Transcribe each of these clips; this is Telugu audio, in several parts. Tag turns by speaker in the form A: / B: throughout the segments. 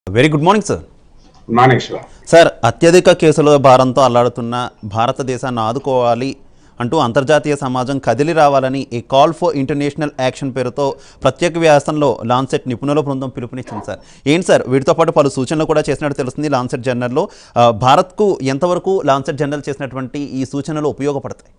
A: very good morning sir
B: Maneshwara
A: sir అత్యధిక కేసుల భారంతో అల్లాడుతున్న భారతదేశాన్ని ఆదుకోవాలి అంటూ అంతర్జాతీయ సమాజం కదిలి రావాలని ఈ కాల్ ఫర్ ఇంటర్నేషనల్ యాక్షన్ పేరుతో ప్రత్యేక వ్యాసంలో లాన్సెట్ నిపుణుల బృందం పిలుపునిచ్చింది సార్ ఏంటి సార్ వీటితో పాటు పలు సూచనలు కూడా చేసినట్టు తెలుస్తుంది లాన్సెట్ జర్నల్లో ఆ, భారత్కు ఎంతవరకు లాన్సెట్ జర్నల్ చేసినటువంటి ఈ సూచనలు ఉపయోగపడతాయి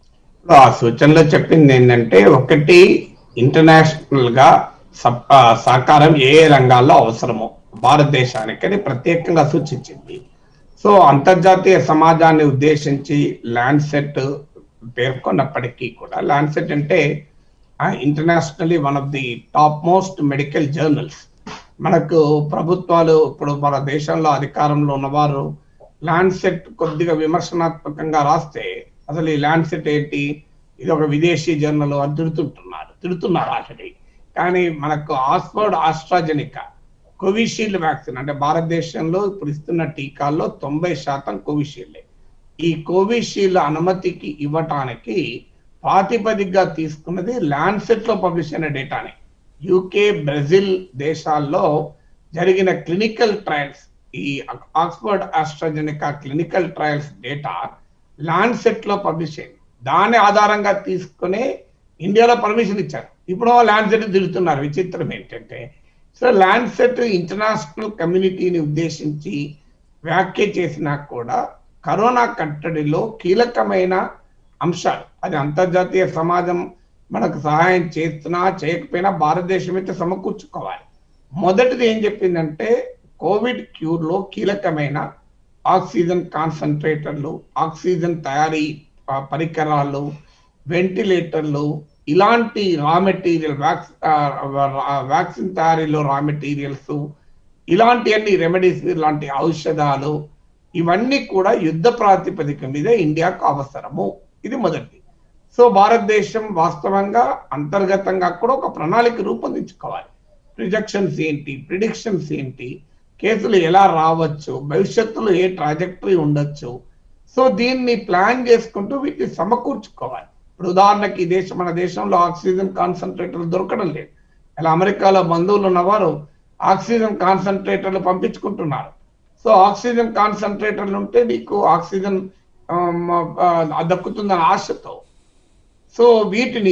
B: ఆ సూచనలో చెప్పింది ఏంటంటే ఒకటి ఇంటర్నేషనల్ గా సప్- ఆ, సహకారం ఏ ఏ రంగాల్లో అవసరమో భారతదేశానికి అని ప్రత్యేకంగా సూచించింది సో అంతర్జాతీయ సమాజాన్ని ఉద్దేశించి ల్యాండ్సెట్ పేర్కొన్నప్పటికీ కూడా ల్యాండ్సెట్ అంటే internationally one of the top most medical journals మనకు ప్రభుత్వాలు ఇప్పుడు మన దేశంలో అధికారంలో ఉన్నవారు ల్యాండ్సెట్ కొద్దిగా విమర్శనాత్మకంగా రాస్తే అసలు ఈ ల్యాండ్సెట్ ఏంటి ఇది ఒక విదేశీ జర్నల్ అని తిడుతుంటున్నారు తిడుతున్నారు ఆల్రెడీ కానీ మనకు ఆక్స్ఫర్డ్ ఆస్ట్రాజెనికా కోవిషీల్డ్ వ్యాక్సిన్ అంటే భారతదేశంలో ఇప్పుడు ఇస్తున్న టీకాల్లో తొంభై శాతం కోవిషీల్డే ఈ కోవిషీల్డ్ అనుమతికి ఇవ్వటానికి ప్రాతిపదికగా తీసుకున్నది ల్యాండ్సెట్ లో పబ్లిష్ అయిన డేటానే యూకే బ్రెజిల్ దేశాల్లో జరిగిన క్లినికల్ ట్రయల్స్ ఈ Oxford AstraZeneca clinical trials data Lancet లో పబ్లిష్ అయింది దాని ఆధారంగా తీసుకునే ఇండియాలో పర్మిషన్ ఇచ్చారు ఇప్పుడు ల్యాండ్సెట్ తిరుగుతున్నారు విచిత్రం ఏంటంటే సో ల్యాండ్సెట్ ఇంటర్నేషనల్ కమ్యూనిటీని ఉద్దేశించి వ్యాఖ్య చేసినా కూడా కరోనా కట్టడిలో కీలకమైన అంశాలు అది అంతర్జాతీయ సమాజం మనకు సహాయం చేస్తున్నా చేయకపోయినా భారతదేశం అయితే సమకూర్చుకోవాలి మొదటిది ఏం చెప్పిందంటే కోవిడ్ క్యూర్ లో కీలకమైన ఆక్సిజన్ కాన్సన్ట్రేటర్లు ఆక్సిజన్ తయారీ ఆ, పరికరాలు వెంటిలేటర్లు ఇలాంటి రా మెటీరియల్ వ్యాక్సిన్ తయారీలో రా మెటీరియల్స్ ఇలాంటి అన్ని రెమెడీస్ ఇలాంటి ఔషధాలు ఇవన్నీ కూడా యుద్ధ ప్రాతిపదిక మీద ఇండియాకు అవసరము ఇది మొదటిది సో భారతదేశం వాస్తవంగా అంతర్గతంగా కూడా ఒక ప్రణాళిక రూపొందించుకోవాలి ప్రిజెక్షన్స్ ఏంటి ప్రిడిక్షన్స్ ఏంటి కేసులు ఎలా రావచ్చు భవిష్యత్తులో ఏ ట్రాజెక్టరీ ఉండొచ్చు సో దీన్ని ప్లాన్ చేసుకుంటూ వీటిని సమకూర్చుకోవాలి ఇప్పుడు ఉదాహరణకి ఈ దేశం మన దేశంలో ఆక్సిజన్ కాన్సన్ట్రేటర్లు దొరకడం లేదు ఇలా అమెరికాలో బంధువులు ఉన్నవారు ఆక్సిజన్ కాన్సన్ట్రేటర్లు పంపించుకుంటున్నారు సో ఆక్సిజన్ కాన్సన్ట్రేటర్లు ఉంటే నీకు ఆక్సిజన్ ఆమ్, ఆ, దక్కుతుందన్న ఆశతో సో వీటిని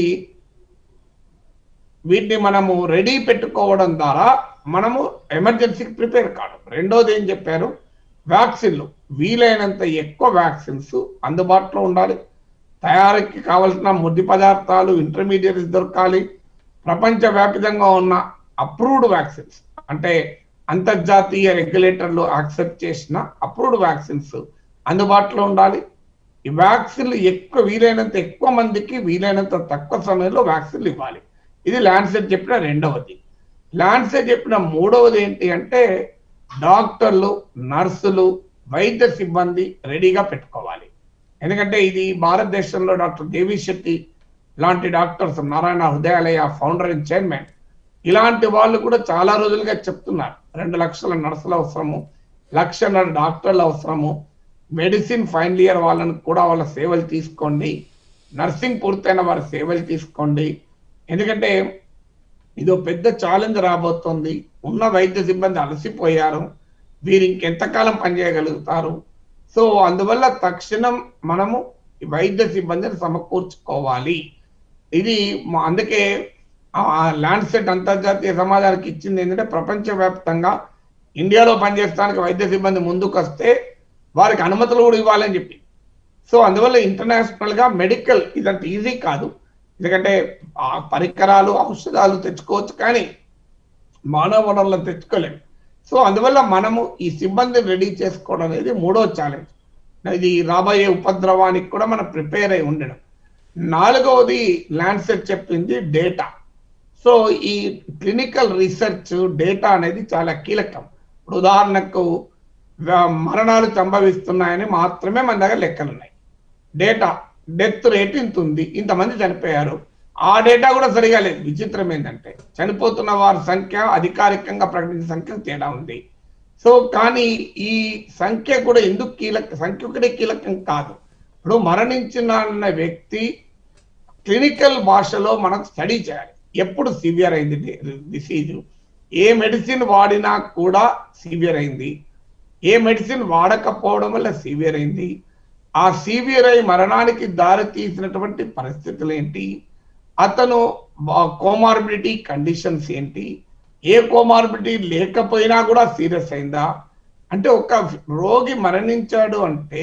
B: వీటిని మనము రెడీ పెట్టుకోవడం ద్వారా మనము ఎమర్జెన్సీకి ప్రిపేర్ కావడం రెండోది ఏం చెప్పారు వ్యాక్సిన్లు వీలైనంత ఎక్కువ వ్యాక్సిన్స్ అందుబాటులో ఉండాలి తయారీకి కావలసిన ముద్ది పదార్థాలు ఇంటర్మీడియట్స్ దొరకాలి ప్రపంచవ్యాప్తంగా ఉన్న అప్రూవ్డ్ వ్యాక్సిన్స్ అంటే అంతర్జాతీయ రెగ్యులేటర్లు యాక్సెప్ట్ చేసిన అప్రూవ్డ్ వ్యాక్సిన్స్ అందుబాటులో ఉండాలి ఈ వ్యాక్సిన్లు ఎక్కువ వీలైనంత ఎక్కువ మందికి వీలైనంత తక్కువ సమయంలో వ్యాక్సిన్లు ఇవ్వాలి ఇది ల్యాన్సెట్ చెప్పిన రెండవది ల్యాన్సెట్ చెప్పిన మూడవది ఏంటి అంటే డాక్టర్లు నర్సులు వైద్య సిబ్బంది రెడీగా పెట్టుకోవాలి ఎందుకంటే ఇది భారతదేశంలో డాక్టర్ దేవి శెట్టి లాంటి doctors Narayana Hrudayalaya founder and chairman ఇలాంటి వాళ్ళు కూడా చాలా రోజులుగా చెప్తున్నారు రెండు లక్షల నర్సులు అవసరము లక్షన్నర డాక్టర్లు అవసరము మెడిసిన్ ఫైనల్ ఇయర్ వాళ్ళని కూడా వాళ్ళ సేవలు తీసుకోండి నర్సింగ్ పూర్తయిన వారి సేవలు తీసుకోండి ఎందుకంటే ఇదో పెద్ద ఛాలెంజ్ రాబోతోంది ఉన్న వైద్య సిబ్బంది అలసిపోయారు వీరు ఇంకెంతకాలం పనిచేయగలుగుతారు సో అందువల్ల తక్షణం మనము ఈ వైద్య సిబ్బందిని సమకూర్చుకోవాలి ఇది మా- అందుకే ల్యాండ్సెట్ అంతర్జాతీయ సమాజానికి ఇచ్చింది ఏంటంటే ప్రపంచవ్యాప్తంగా ఇండియాలో పనిచేయడానికి వైద్య సిబ్బంది ముందుకు వస్తే వారికి అనుమతులు కూడా ఇవ్వాలని చెప్పి సో అందువల్ల ఇంటర్నేషనల్ గా మెడికల్ ఇదంత ఈజీ కాదు ఎందుకంటే ఆ పరికరాలు ఔషధాలు తెచ్చుకోవచ్చు కానీ మానవ వనరులను తెచ్చుకోలేము సో అందువల్ల మనము ఈ సిబ్బందిని రెడీ చేసుకోవడం అనేది మూడో ఛాలెంజ్ ఇది రాబోయే ఉపద్రవానికి కూడా మనం ప్రిపేర్ అయి ఉండడం నాలుగవది ల్యాండ్సెట్ చెప్పింది డేటా సో ఈ క్లినికల్ రీసెర్చ్ డేటా అనేది చాలా కీలకం ఇప్పుడు ఉదాహరణకు వ- మరణాలు సంభవిస్తున్నాయని మాత్రమే మన దగ్గర లెక్కలు ఉన్నాయి డేటా డెత్ రేట్ ఇంత ఉంది ఇంతమంది చనిపోయారు ఆ డేటా కూడా సరిగా లేదు విచిత్రం ఏంటంటే చనిపోతున్న వారి సంఖ్య అధికారికంగా ప్రకటించిన సంఖ్య తేడా ఉంది సో కానీ ఈ సంఖ్య కూడా ఎందుకు కీలక సంఖ్య ఒకటే కీలకం కాదు ఇప్పుడు మరణించిన అన్న వ్యక్తి క్లినికల్ భాషలో మనం స్టడీ చేయాలి ఎప్పుడు సివియర్ అయింది డిసీజ్ ఏ మెడిసిన్ వాడినా కూడా సివియర్ అయింది ఏ మెడిసిన్ వాడకపోవడం వల్ల సివియర్ అయింది ఆ సివియర్ అయి మరణానికి దారి తీసినటువంటి పరిస్థితులు ఏంటి అతను కోమార్బిడిటీ కండిషన్స్ ఏంటి ఏ కోమార్బిడిటీ లేకపోయినా కూడా సీరియస్ అయిందా అంటే ఒక రోగి మరణించాడు అంటే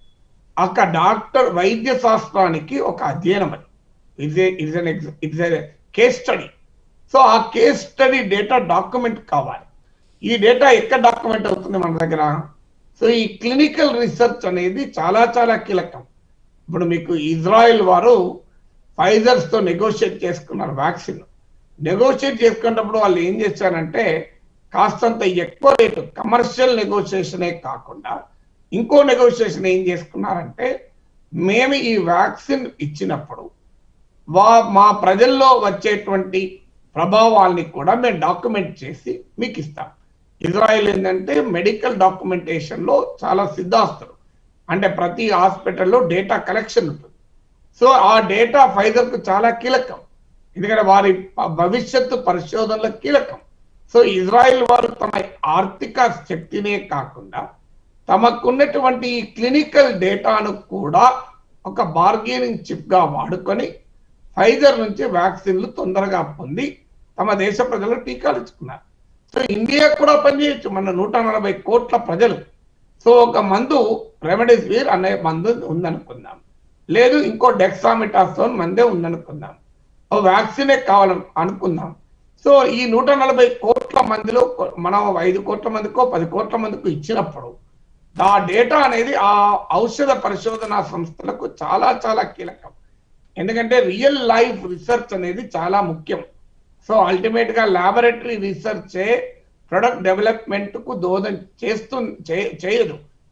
B: ఒక డాక్టర్ వైద్య శాస్త్రానికి ఒక అధ్యయనం అది it's it's an it's case study so ఆ కేస్ స్టడీ డేటా డాక్యుమెంట్ కావాలి ఈ డేటా ఎక్కడ డాక్యుమెంట్ అవుతుంది మన దగ్గర సో ఈ క్లినికల్ రీసెర్చ్ అనేది చాలా చాలా కీలకం ఇప్పుడు మీకు ఇజ్రాయెల్ వారు ఫైజర్స్ తో నెగోషియేట్ చేసుకున్నారు వ్యాక్సిన్ నెగోషియేట్ చేసుకున్నప్పుడు వాళ్ళు ఏం చేశారంటే కాస్తంత ఎక్కువ రేటు కమర్షియల్ నెగోషియేషనే కాకుండా ఇంకో నెగోషియేషన్ ఏం చేసుకున్నారంటే మేము ఈ వ్యాక్సిన్ ఇచ్చినప్పుడు వా మా ప్రజల్లో వచ్చేటువంటి ప్రభావాల్ని కూడా మేము డాక్యుమెంట్ చేసి మీకు ఇస్తాం ఇజ్రాయెల్ ఏంటంటే మెడికల్ డాక్యుమెంటేషన్ లో చాలా సిద్ధాస్తులు అంటే ప్రతి హాస్పిటల్లో డేటా కలెక్షన్ ఉంటుంది సో ఆ డేటా ఫైజర్ కు చాలా కీలకం ఎందుకంటే వారి ప- భవిష్యత్తు పరిశోధనలో కీలకం సో ఇజ్రాయెల్ వారు తమ ఆర్థిక శక్తినే కాకుండా తమకున్నటువంటి ఈ క్లినికల్ డేటాను కూడా ఒక బార్గెనింగ్ చిప్ గా వాడుకొని ఫైజర్ నుంచి వ్యాక్సిన్లు తొందరగా పొంది తమ దేశ ప్రజలు టీకాలు ఇచ్చుకున్నారు సో ఇండియా కూడా పనిచేయచ్చు మన నూట నలభై కోట్ల ప్రజలు సో ఒక మందు రెమెడిసివిర్ అనే మందు ఉందనుకుందాం లేదు ఇంకో డెక్సామిటాసోన్ మందే ఉందనుకుందాం ఓ వ్యాక్సినే కావాలను అనుకుందాం సో ఈ నూట నలభై కోట్ల మందిలో కొ- మనం ఐదు కోట్ల మందికో పది కోట్ల మందికో ఇచ్చినప్పుడు ఆ డేటా అనేది ఆ ఔషధ పరిశోధన సంస్థలకు చాలా చాలా కీలకం ఎందుకంటే రియల్ లైఫ్ రీసెర్చ్ అనేది చాలా ముఖ్యం సో అల్టిమేట్ గా లాబొరేటరీ రీసెర్చే ప్రొడక్ట్ డెవలప్మెంట్ కు దోహదం చేస్తు చే- చేయదు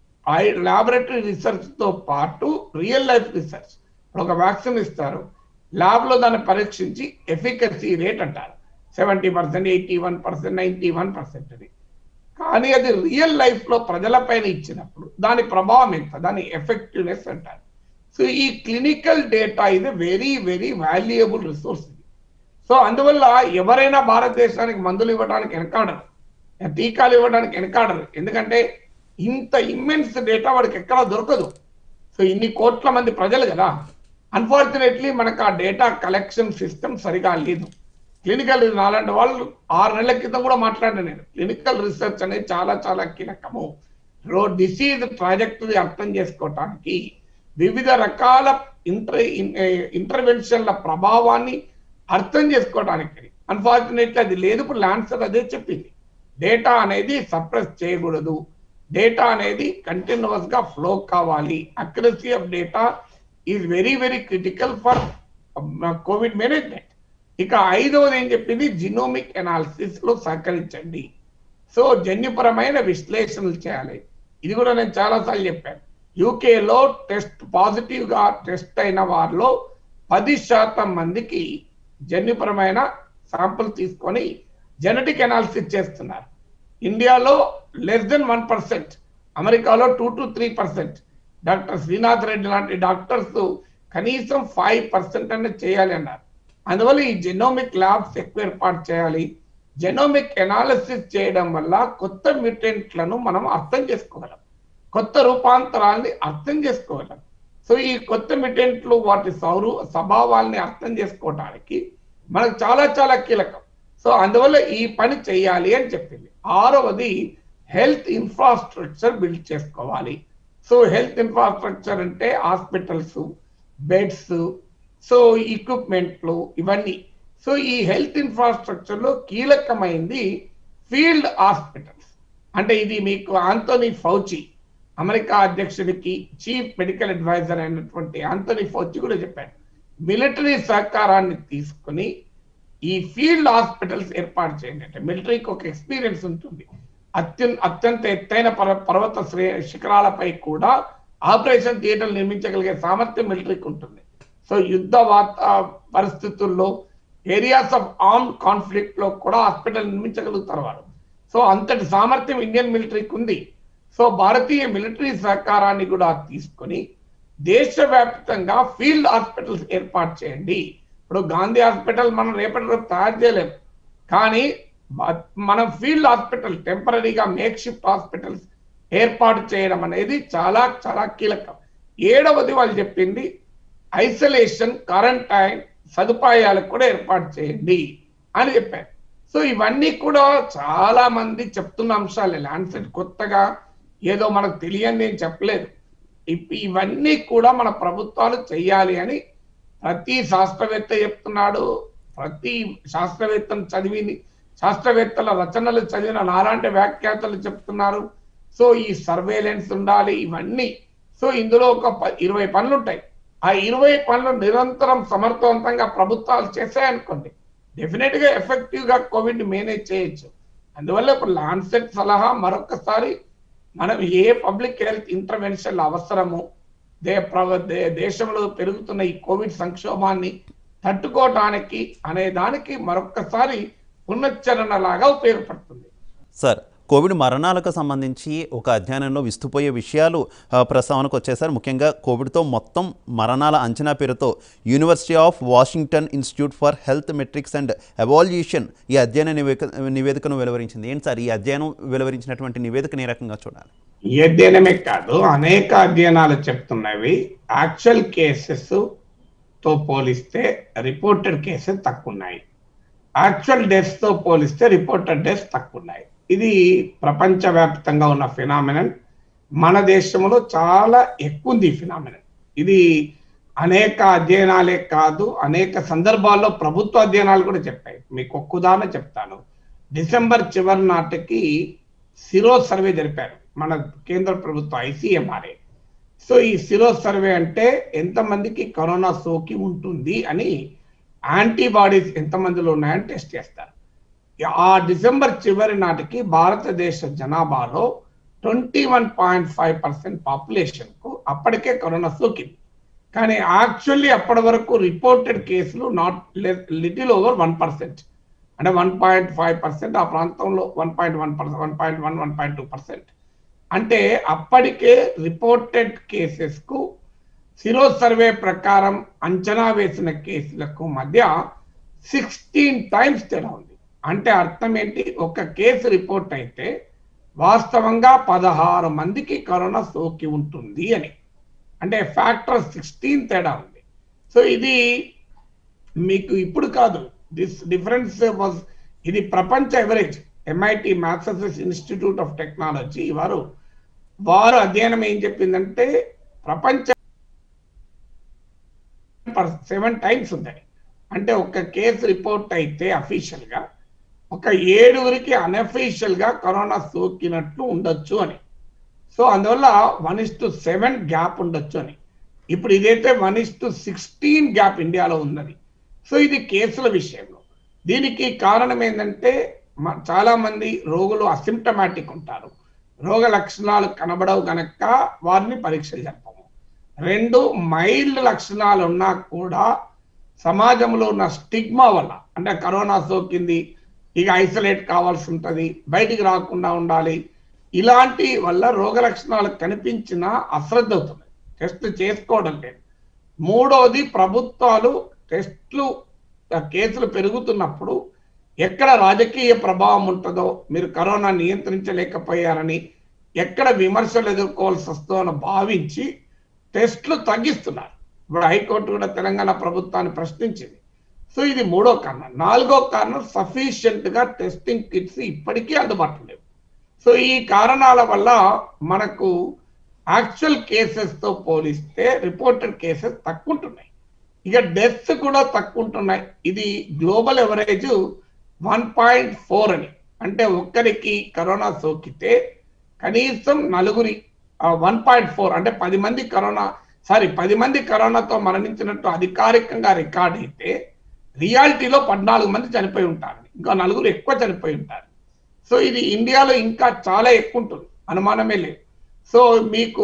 B: లాబొరేటరీ రీసెర్చ్ తో పాటు రియల్ లైఫ్ రీసెర్చ్ ఇప్పుడు ఒక వ్యాక్సిన్ ఇస్తారు ల్యాబ్ లో దాన్ని పరీక్షించి ఎఫికసీ రేట్ అంటారు seventy percent eighty one percent ninety one percent అది కానీ అది రియల్ లైఫ్ లో ప్రజలపైన ఇచ్చినప్పుడు దాని ప్రభావం ఎంత దాని ఎఫెక్టివ్నెస్ అంటారు సో ఈ క్లినికల్ డేటా ఇది వెరీ వెరీ వాల్యుయబుల్ రిసోర్స్ ఇది సో అందువల్ల ఎవరైనా భారతదేశానికి మందులు ఇవ్వడానికి వెనకాడరు టీకాలు ఇవ్వడానికి వెనకాడరు ఎందుకంటే ఇంత ఇమ్మెన్స్ డేటా వాడికి ఎక్కడా దొరకదు సో ఇన్ని కోట్ల మంది ప్రజలు కదా అన్ఫార్చునేట్లీ మనకు ఆ డేటా కలెక్షన్ సిస్టమ్ సరిగా లేదు క్లినికల్ నాలాంటి వాళ్ళు ఆరు నెలల క్రితం కూడా మాట్లాడాను నేను క్లినికల్ రీసెర్చ్ అనేది చాలా చాలా కీలకము రో డిసీజ్ ట్రాజెక్టరీ అర్థం చేసుకోవటానికి వివిధ రకాల ఇంటర్ ఇంటర్వెన్షన్ల ప్రభావాన్ని అర్థం చేసుకోవడానికి అన్ఫార్చునేట్లీ అది లేదు ఇప్పుడు ల్యాన్సర్ అదే చెప్పింది డేటా అనేది సప్రెస్ చేయకూడదు డేటా అనేది కంటిన్యూస్ గా ఫ్లో కావాలి accuracy of data is very very critical for COVID management ఇక ఐదవది ఏం చెప్పింది జినోమిక్ ఎనాలిసిస్ లో సహకరించండి సో జన్యుపరమైన విశ్లేషణలు చేయాలి ఇది కూడా నేను చాలాసార్లు చెప్పాను యూకేలో టెస్ట్ పాజిటివ్ గా టెస్ట్ అయిన వారిలో పది శాతం మందికి జన్యుపరమైన శాంపుల్ తీసుకొని జెనెటిక్ అనాలిసిస్ చేస్తున్నారు ఇండియాలో లెస్ దెన్ వన్ పర్సెంట్ అమెరికాలో two to three percent doctor Srinath Reddy లాంటి డాక్టర్స్ కనీసం ఫైవ్ పర్సెంట్ అనేది చేయాలి అన్నారు అందువల్ల ఈ జెనోమిక్ ల్యాబ్స్ ఎక్కువ ఏర్పాటు చేయాలి జెనోమిక్ ఎనాలిసిస్ చేయడం వల్ల కొత్త మ్యూటెంట్లను మనం అర్థం చేసుకోగలం కొత్త రూపాంతరాల్ని అర్థం చేసుకోగలం సో ఈ కొత్త మ్యూటెంట్లు వాటి సౌరు స్వభావాల్ని అర్థం చేసుకోవడానికి మనకు చాలా చాలా కీలకం సో అందువల్ల ఈ పని చేయాలి అని చెప్పింది ఆరవది హెల్త్ ఇన్ఫ్రాస్ట్రక్చర్ బిల్డ్ చేసుకోవాలి సో హెల్త్ ఇన్ఫ్రాస్ట్రక్చర్ అంటే హాస్పిటల్స్ బెడ్స్ సో ఎక్విప్మెంట్లు ఇవన్నీ సో ఈ హెల్త్ ఇన్ఫ్రాస్ట్రక్చర్ లో కీలకమైంది ఫీల్డ్ హాస్పిటల్స్ అంటే ఇది మీకు ఆంటోనీ ఫౌచి అమెరికా అధ్యక్షుడికి చీఫ్ మెడికల్ అడ్వైజర్ అయినటువంటి ఆంటోనీ ఫౌచి కూడా చెప్పాడు మిలిటరీ సహకారాన్ని తీసుకుని ఈ ఫీల్డ్ హాస్పిటల్స్ ఏర్పాటు చేయండి అంటే మిలిటరీకి ఒక ఎక్స్పీరియన్స్ ఉంటుంది అత్యున్ అత్యంత ఎత్తైన పర్వ పర్వత శ్రే శిఖరాలపై కూడా ఆపరేషన్ థియేటర్లు నిర్మించగలిగే సామర్థ్యం మిలిటరీకి ఉంటుంది సో యుద్ధ వాత పరిస్థితుల్లో ఏరియాస్ ఆఫ్ ఆర్మ్ కాన్ఫ్లిక్ట్ లో కూడా హాస్పిటల్ నిర్మించగలుగుతారు వారు సో అంతటి సామర్థ్యం ఇండియన్ మిలిటరీకి ఉంది సో భారతీయ మిలిటరీ సహకారాన్ని కూడా తీసుకొని దేశవ్యాప్తంగా ఫీల్డ్ హాస్పిటల్స్ ఏర్పాటు చేయండి ఇప్పుడు గాంధీ హాస్పిటల్ మనం రేపటి రోజు తయారు చేయలేం కానీ మ- మనం ఫీల్డ్ హాస్పిటల్ టెంపరీగా మేక్ షిఫ్ట్ హాస్పిటల్స్ ఏర్పాటు చేయడం అనేది చాలా చాలా కీలకం ఏడవది వాళ్ళు చెప్పింది ఐసోలేషన్ క్వారంటైన్ సదుపాయాలకు కూడా ఏర్పాటు చేయండి అని చెప్పారు సో ఇవన్నీ కూడా చాలా మంది చెప్తున్న అంశాలే ల్యాండ్సెట్ కొత్తగా ఏదో మనకు తెలియని నేను చెప్పలేదు ఇప్- ఇవన్నీ కూడా మన ప్రభుత్వాలు చెయ్యాలి అని ప్రతి శాస్త్రవేత్త చెప్తున్నాడు ప్రతి శాస్త్రవేత్తను చదివిని శాస్త్రవేత్తల రచనలు చదివిన నాలాంటి వ్యాఖ్యాతలు చెప్తున్నారు సో ఈ సర్వేలెన్స్ ఉండాలి ఇవన్నీ సో ఇందులో ఒక ప- ఇరవై పనులు ఉంటాయి ఆ ఇరవై పనులు నిరంతరం సమర్థవంతంగా ప్రభుత్వాలు చేశాయనుకోండి డెఫినెట్ గా ఎఫెక్టివ్ గా కోవిడ్ మేనేజ్ చేయొచ్చు అందువల్ల ఇప్పుడు లాన్సెట్ సలహా మరొకసారి మనం ఏ పబ్లిక్ హెల్త్ ఇంటర్వెన్షన్ అవసరము దే ప్ర- దే- దేశంలో పెరుగుతున్న ఈ కోవిడ్ సంక్షోభాన్ని తట్టుకోవటానికి అనే దానికి మరొక్కసారి పునశ్చరణ లాగా ఉపయోగపడుతుంది
A: సార్ కోవిడ్ మరణాలకు సంబంధించి ఒక అధ్యయనంలో విస్తుపోయే విషయాలు ఆ, ప్రస్తావనకు వచ్చేసారు ముఖ్యంగా కోవిడ్తో మొత్తం మరణాల అంచనా పేరుతో university of Washington institute for health metrics and evaluation ఈ అధ్యయన నివేదిక నివేదికను వెలువరించింది ఏంటి సార్ ఈ అధ్యయనం వెలువరించినటువంటి నివేదికను ఏ రకంగా చూడాలి
B: ఈ అధ్యయనమే కాదు అనేక అధ్యయనాలు చెప్తున్నవి యాక్చువల్ కేసెస్ తో పోలిస్తే రిపోర్టెడ్ కేసెస్ తక్కువ ఉన్నాయి యాక్చువల్ డెత్స్ తో పోలిస్తే రిపోర్టెడ్ డెత్స్ తక్కువ ఉన్నాయి ఇది ప్రపంచవ్యాప్తంగా ఉన్న ఫినామినన్ మన దేశంలో చాలా ఎక్కువ ఉంది ఫినామినన్ ఇది అనేక అధ్యయనాలే కాదు అనేక సందర్భాల్లో ప్రభుత్వ అధ్యయనాలు కూడా చెప్పాయి మీకు ఒక్క ఉదాహరణ చెప్తాను డిసెంబర్ చివరి నాటికి సిరో సర్వే జరిపారు మన కేంద్ర ప్రభుత్వం ఐసీఎంఆర్ఏ సో ఈ సిరో సర్వే అంటే ఎంతమందికి కరోనా సోకి ఉంటుంది అని యాంటీబాడీస్ ఎంతమందిలో ఉన్నాయని టెస్ట్ చేస్తారు ఆ డిసెంబర్ చివరి నాటికి భారతదేశ జనాభాలో twenty one point five percent population కు అప్పటికే కరోనా సోకింది కానీ యాక్చువల్లీ అప్పటి వరకు రిపోర్టెడ్ కేసులు not little over one percent అంటే వన్ పాయింట్ ఫైవ్ పర్సెంట్ ఆ ప్రాంతంలో one point one percent one point one one point two percent అంటే అప్పటికే రిపోర్టెడ్ కేసెస్ కు సిరో సర్వే ప్రకారం అంచనా వేసిన కేసులకు మధ్య సిక్స్టీన్ టైమ్స్ తేడా ఉంది అంటే అర్థం ఏంటి ఒక కేసు రిపోర్ట్ అయితే వాస్తవంగా పదహారు మందికి కరోనా సోకి ఉంటుంది అని అంటే ఫ్యాక్టర్ సిక్స్టీన్ తేడా ఉంది సో ఇది మీకు ఇప్పుడు కాదు దిస్ డిఫరెన్స్ వాజ్ ఇది ప్రపంచ average MIT Massachusetts institute of technology వారు వారు అధ్యయనం ఏం చెప్పిందంటే ప్రపంచ సెవెన్ టైమ్స్ ఉందని అంటే ఒక కేసు రిపోర్ట్ అయితే అఫీషియల్ గా ఒక ఏడుగురికి అన్అఫీషియల్ గా కరోనా సోకినట్లు ఉండొచ్చు అని సో అందువల్ల one is to seven gap ఉండొచ్చు అని ఇప్పుడు ఇదైతే one is to sixteen gap ఇండియాలో ఉన్నది సో ఇది కేసుల విషయంలో దీనికి కారణం ఏంటంటే మ- చాలా మంది రోగులు అసిమ్టమాటిక్ ఉంటారు రోగ లక్షణాలు కనబడవు గనక వారిని పరీక్షలు జరపము రెండు మైల్డ్ లక్షణాలు ఉన్నా కూడా సమాజంలో ఉన్న స్టిగ్మా వల్ల అంటే కరోనా సోకింది ఇక ఐసోలేట్ కావాల్సి ఉంటుంది బయటికి రాకుండా ఉండాలి ఇలాంటి వల్ల రోగ లక్షణాలు కనిపించినా అశ్రద్ధ అవుతుంది టెస్ట్ చేసుకోవడం లేదు మూడోది ప్రభుత్వాలు టెస్ట్లు ఆ, కేసులు పెరుగుతున్నప్పుడు ఎక్కడ రాజకీయ ప్రభావం ఉంటుందో మీరు కరోనా నియంత్రించలేకపోయారని ఎక్కడ విమర్శలు ఎదుర్కోవాల్సి వస్తుందో అని భావించి టెస్ట్లు తగ్గిస్తున్నారు ఇప్పుడు హైకోర్టు కూడా తెలంగాణ ప్రభుత్వాన్ని ప్రశ్నించింది సో ఇది మూడో కారణం నాలుగో కారణం సఫిషియెంట్ గా టెస్టింగ్ కిట్స్ ఇప్పటికీ అందుబాటులో లేవు సో ఈ కారణాల వల్ల మనకు యాక్చువల్ కేసెస్ తో పోలిస్తే రిపోర్టెడ్ కేసెస్ తక్కువ ఉంటున్నాయి ఇక డెత్స్ కూడా తక్కువ ఉంటున్నాయి ఇది global average one point four అని అంటే ఒక్కరికి కరోనా సోకితే కనీసం నలుగురి వన్ పాయింట్ ఫోర్ అంటే పది మంది కరోనా సారీ పది మంది కరోనాతో మరణించినట్టు అధికారికంగా రికార్డ్ అయితే రియాలిటీలో పద్నాలుగు మంది చనిపోయి ఉంటారు ఇంకా నలుగురు ఎక్కువ చనిపోయి ఉంటారు సో ఇది ఇండియాలో ఇంకా చాలా ఎక్కువ ఉంటుంది అనుమానమే లేదు సో మీకు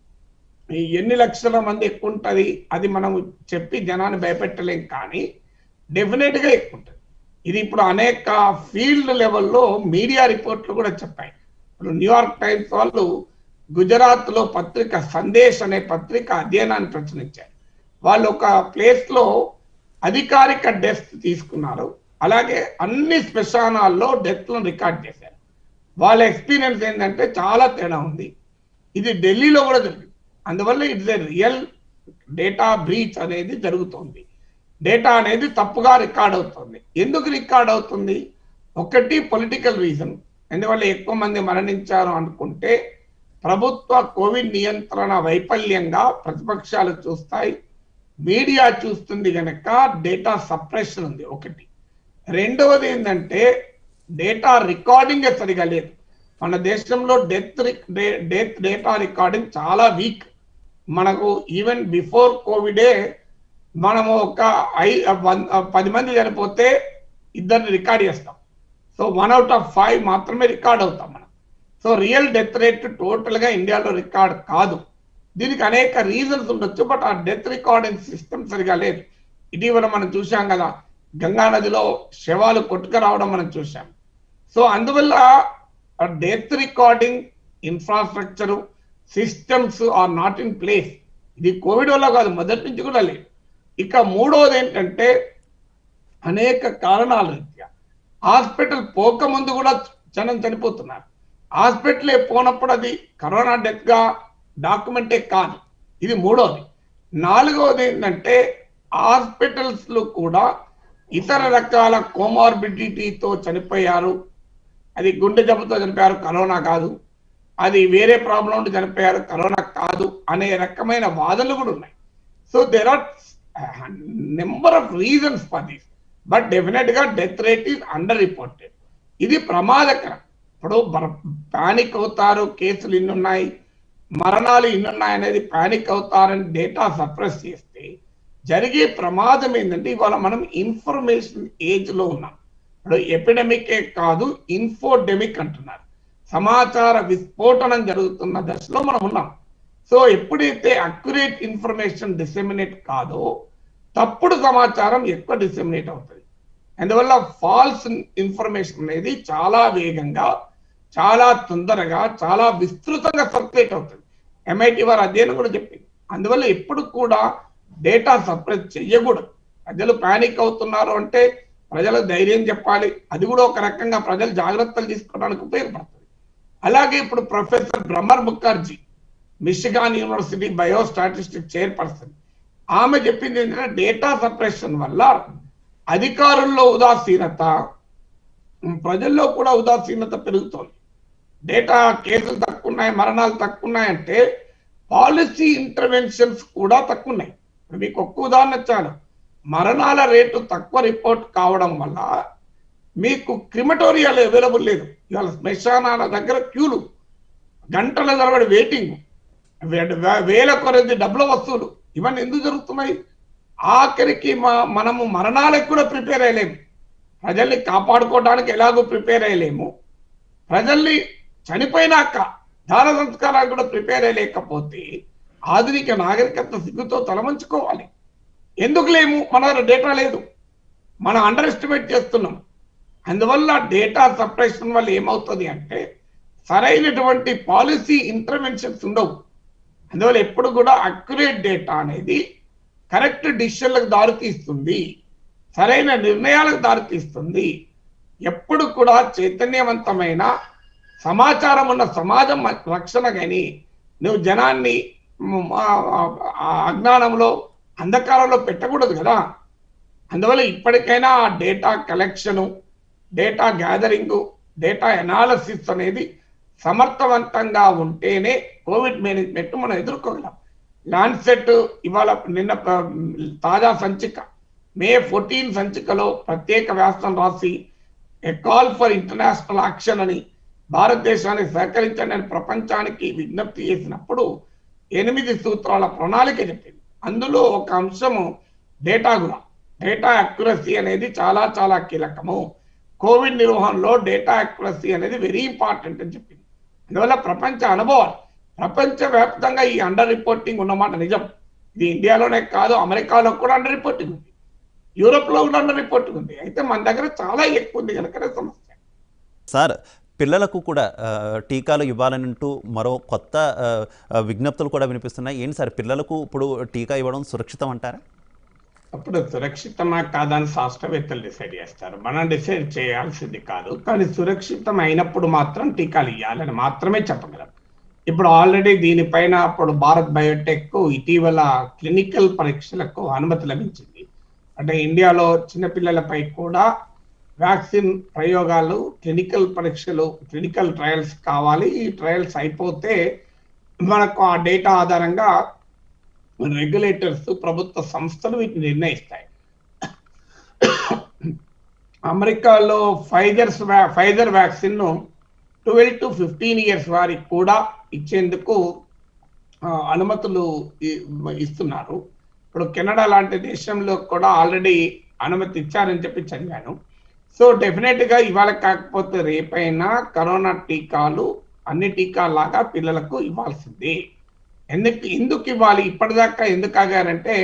B: ఈ ఎన్ని లక్షల మంది ఎక్కువ ఉంటుంది అది మనం చెప్పి జనాన్ని భయపెట్టలేం కానీ డెఫినెట్ గా ఎక్కువ ఉంటుంది ఇది ఇప్పుడు అనేక ఫీల్డ్ లెవెల్లో మీడియా రిపోర్ట్లు కూడా చెప్పాయి ఇప్పుడు న్యూయార్క్ టైమ్స్ వాళ్ళు గుజరాత్ లో పత్రిక సందేశ్ అనే పత్రిక అధ్యయనాన్ని ప్రచురించారు వాళ్ళు ఒక ప్లేస్ లో అధికారిక డెస్క్ తీసుకున్నారు అలాగే అన్ని శ్మశానాల్లో డెత్లను రికార్డ్ చేశారు వాళ్ళ ఎక్స్పీరియన్స్ ఏంటంటే చాలా తేడా ఉంది ఇది ఢిల్లీలో కూడా జరిగింది అందువల్ల it's a real data breach అనేది జరుగుతుంది డేటా అనేది తప్పుగా రికార్డ్ అవుతుంది ఎందుకు రికార్డ్ అవుతుంది ఒకటి పొలిటికల్ రీజన్ ఎందువల్ల ఎక్కువ మంది మరణించారు అనుకుంటే ప్రభుత్వ కోవిడ్ నియంత్రణ వైఫల్యంగా ప్రతిపక్షాలు చూస్తాయి మీడియా చూస్తుంది కనుక డేటా సప్రెషన్ ఉంది ఒకటి రెండవది ఏంటంటే డేటా రికార్డింగ్ సరిగా లేదు మన దేశంలో డెత్ డెత్ డేటా రికార్డింగ్ చాలా వీక్ మనకు ఈవెన్ బిఫోర్ కోవిడే మనము ఒక ఐ వన్- పది మంది చనిపోతే ఇద్దరిని రికార్డ్ చేస్తాం so one out of five మాత్రమే రికార్డ్ అవుతాం మనం so real death rate total గా ఇండియాలో రికార్డ్ కాదు దీనికి అనేక రీజన్స్ ఉండొచ్చు బట్ ఆ డెత్ రికార్డింగ్ సిస్టమ్ సరిగా లేదు ఇటీవల మనం చూసాం కదా గంగా నదిలో శవాలు కొట్టుకురావడం మనం చూసాం సో అందువల్ల death recording infrastructure systems are not in place ఇది కోవిడ్ వల్ల కాదు మొదటి నుంచి కూడా లేదు ఇక మూడవది ఏంటంటే అనేక కారణాల రీత్యా హాస్పిటల్ పోకముందు కూడా జనం చనిపోతున్నారు హాస్పిటల్ పోనప్పుడు అది కరోనా డెత్ గా డాక్యుమెంటే కాదు ఇది మూడవది నాలుగవది ఏంటంటే హాస్పిటల్స్ లో కూడా ఇతర రకాల కోమార్బిడిటీతో చనిపోయారు అది గుండె జబ్బుతో చనిపోయారు కరోనా కాదు అది వేరే ప్రాబ్లం ఉండి చనిపోయారు కరోనా కాదు అనే రకమైన వాదనలు కూడా ఉన్నాయి so there are number of reasons for this but definite గా death rate is underreported ఇది ప్రమాదకరం ఇప్పుడు పానిక్ అవుతారు కేసులు ఇన్ని ఉన్నాయి మరణాలు ఇన్ని ఉన్నాయి అనేది పానిక్ అవుతారని డేటా సప్రెస్ చేస్తే జరిగే ప్రమాదం ఏంటంటే ఇవాళ మనం ఇన్ఫర్మేషన్ ఏజ్ లో ఉన్నాం ఇప్పుడు ఎపిడమికే కాదు ఇన్ఫోడెమిక్ అంటున్నారు సమాచార విస్ఫోటనం జరుగుతున్న దశలో మనం ఉన్నాం సో ఎప్పుడైతే అక్యురేట్ ఇన్ఫర్మేషన్ డిసెమినేట్ కాదో తప్పుడు సమాచారం ఎక్కువ డిసెమినేట్ అవుతుంది అందువల్ల ఫాల్స్ ఇన్ఫర్మేషన్ అనేది చాలా వేగంగా చాలా తొందరగా చాలా విస్తృతంగా సర్క్యులేట్ అవుతుంది ఎంఐటి వారు అధ్యయనం కూడా చెప్పింది అందువల్ల ఎప్పుడు కూడా డేటా సప్రెస్ చెయ్యకూడదు ప్రజలు పానిక్ అవుతున్నారు అంటే ప్రజలకు ధైర్యం చెప్పాలి అది కూడా ఒక రకంగా ప్రజలు జాగ్రత్తలు తీసుకోవడానికి ఉపయోగపడుతుంది అలాగే ఇప్పుడు professor Bhramar Mukherjee Michigan university bio statistic chairperson ఆమె చెప్పింది ఏంటంటే డేటా సప్రెషన్ వల్ల అధికారుల్లో ఉదాసీనత ఉమ్, ప్రజల్లో కూడా ఉదాసీనత పెరుగుతోంది డేటా కేసులు తక్కువ ఉన్నాయి మరణాలు తక్కువ ఉన్నాయంటే పాలసీ ఇంటర్వెన్షన్స్ కూడా తక్కువ ఉన్నాయి ఇప్పుడు మీకు ఒక్క ఉదాహరణ చాలు మరణాల రేటు తక్కువ రిపోర్ట్ కావడం వల్ల మీకు క్రిమటోరియాలు అవైలబుల్ లేదు ఇవాళ శ్మశానాల దగ్గర క్యూలు గంటల తరబడి వెయిటింగ్ వే- వే- వేల కొరది డబ్బుల వస్తువులు ఇవన్నీ ఎందుకు జరుగుతున్నాయి ఆఖరికి మా మనము మరణాలకు కూడా ప్రిపేర్ అయ్యలేము ప్రజల్ని కాపాడుకోవడానికి ఎలాగో ప్రిపేర్ అయ్యలేము ప్రజల్ని చనిపోయినాక దాన సంస్కారాలు కూడా ప్రిపేర్ అయ్యలేకపోతే ఆధునిక నాగరికత సిగ్గుతో తలమంచుకోవాలి ఎందుకు లేము మన దగ్గర డేటా లేదు మనం అండర్ ఎస్టిమేట్ చేస్తున్నాం అందువల్ల డేటా సపరేషన్ వల్ల ఏమవుతుంది అంటే సరైనటువంటి పాలసీ ఇంటర్వెన్షన్స్ ఉండవు అందువల్ల ఎప్పుడు కూడా అక్యురేట్ డేటా అనేది కరెక్ట్ డిసిషన్లకు దారితీస్తుంది సరైన నిర్ణయాలకు దారితీస్తుంది ఎప్పుడు కూడా చైతన్యవంతమైన సమాచారం ఉన్న సమాజం రక్షణ కానీ నువ్వు జనాన్ని మ్, ఆ- ఆ- ఆ అజ్ఞానంలో అంధకారంలో పెట్టకూడదు కదా అందువల్ల ఇప్పటికైనా ఆ data collection data gathering data analysis అనేది సమర్థవంతంగా ఉంటేనే కోవిడ్ మేనేజ్మెంట్ మనం ఎదుర్కోగలం లాన్సెట్ ఇవాళ నిన్న ప- తాజా సంచిక మే ఫోర్టీన్ సంచికలో ప్రత్యేక వ్యాసం రాసి a call for international action అని భారతదేశానికి సహకరించండి అని ప్రపంచానికి విజ్ఞప్తి చేసినప్పుడు ఎనిమిది సూత్రాల ప్రణాళిక చెప్పింది అందులో ఒక అంశము డేటా కూడా డేటా అక్యురసీ అనేది చాలా చాలా కీలకము కోవిడ్ నిర్వహణలో డేటా అక్యురసీ అనేది వెరీ ఇంపార్టెంట్ అని చెప్పింది అందువల్ల ప్రపంచ అనుభవాలు ప్రపంచ వ్యాప్తంగా ఈ అండర్ రిపోర్టింగ్ ఉన్నమాట నిజం ఇది ఇండియాలోనే కాదు అమెరికాలో కూడా అండర్ రిపోర్టింగ్ ఉంది యూరోప్ లో కూడా అండర్ రిపోర్టింగ్ ఉంది అయితే మన దగ్గర చాలా ఎక్కువ ఉంది కనుక సమస్య
A: సార్ పిల్లలకు కూడా ఆ, టీకాలు ఇవ్వాలంటూ మరో కొత్త ఆ, ఆ, విజ్ఞప్తులు కూడా వినిపిస్తున్నాయి ఏంటి సార్ పిల్లలకు ఇప్పుడు టీకా ఇవ్వడం సురక్షితం అంటారా
B: అప్పుడు సురక్షితమా కాదని శాస్త్రవేత్తలు డిసైడ్ చేస్తారు మనం డిసైడ్ చేయాల్సింది కాదు కానీ సురక్షితం అయినప్పుడు మాత్రం టీకాలు ఇవ్వాలని మాత్రమే చెప్పగలం ఇప్పుడు ఆల్రెడీ దీనిపైన అప్పుడు భారత్ బయోటెక్ ఇటీవల క్లినికల్ పరీక్షలకు అనుమతి లభించింది అంటే ఇండియాలో చిన్నపిల్లలపై కూడా వ్యాక్సిన్ ప్రయోగాలు క్లినికల్ పరీక్షలు క్లినికల్ ట్రయల్స్ కావాలి ఈ ట్రయల్స్ అయిపోతే మనకు ఆ డేటా ఆధారంగా రెగ్యులేటర్స్ ప్రభుత్వ సంస్థలు వీటిని నిర్ణయిస్తాయి అమెరికాలో ఫైజర్స్ ఫైజర్ వ్యాక్సిన్ ను ట్వెల్వ్ టు ఫిఫ్టీన్ ఇయర్స్ వారికి కూడా ఇచ్చేందుకు ఆ, అనుమతులు ఇ- ఇస్తున్నారు ఇప్పుడు కెనడా లాంటి దేశంలో కూడా ఆల్రెడీ అనుమతి ఇచ్చారని చెప్పి చదివాను సో డెఫినెట్ గా ఇవాళ కాకపోతే రేపైనా కరోనా టీకాలు అన్ని టీకాలాగా పిల్లలకు ఇవ్వాల్సిందే ఎందుకు ఎందుకు ఇవ్వాలి ఇప్పటిదాకా ఎందుకు ఆగారంటే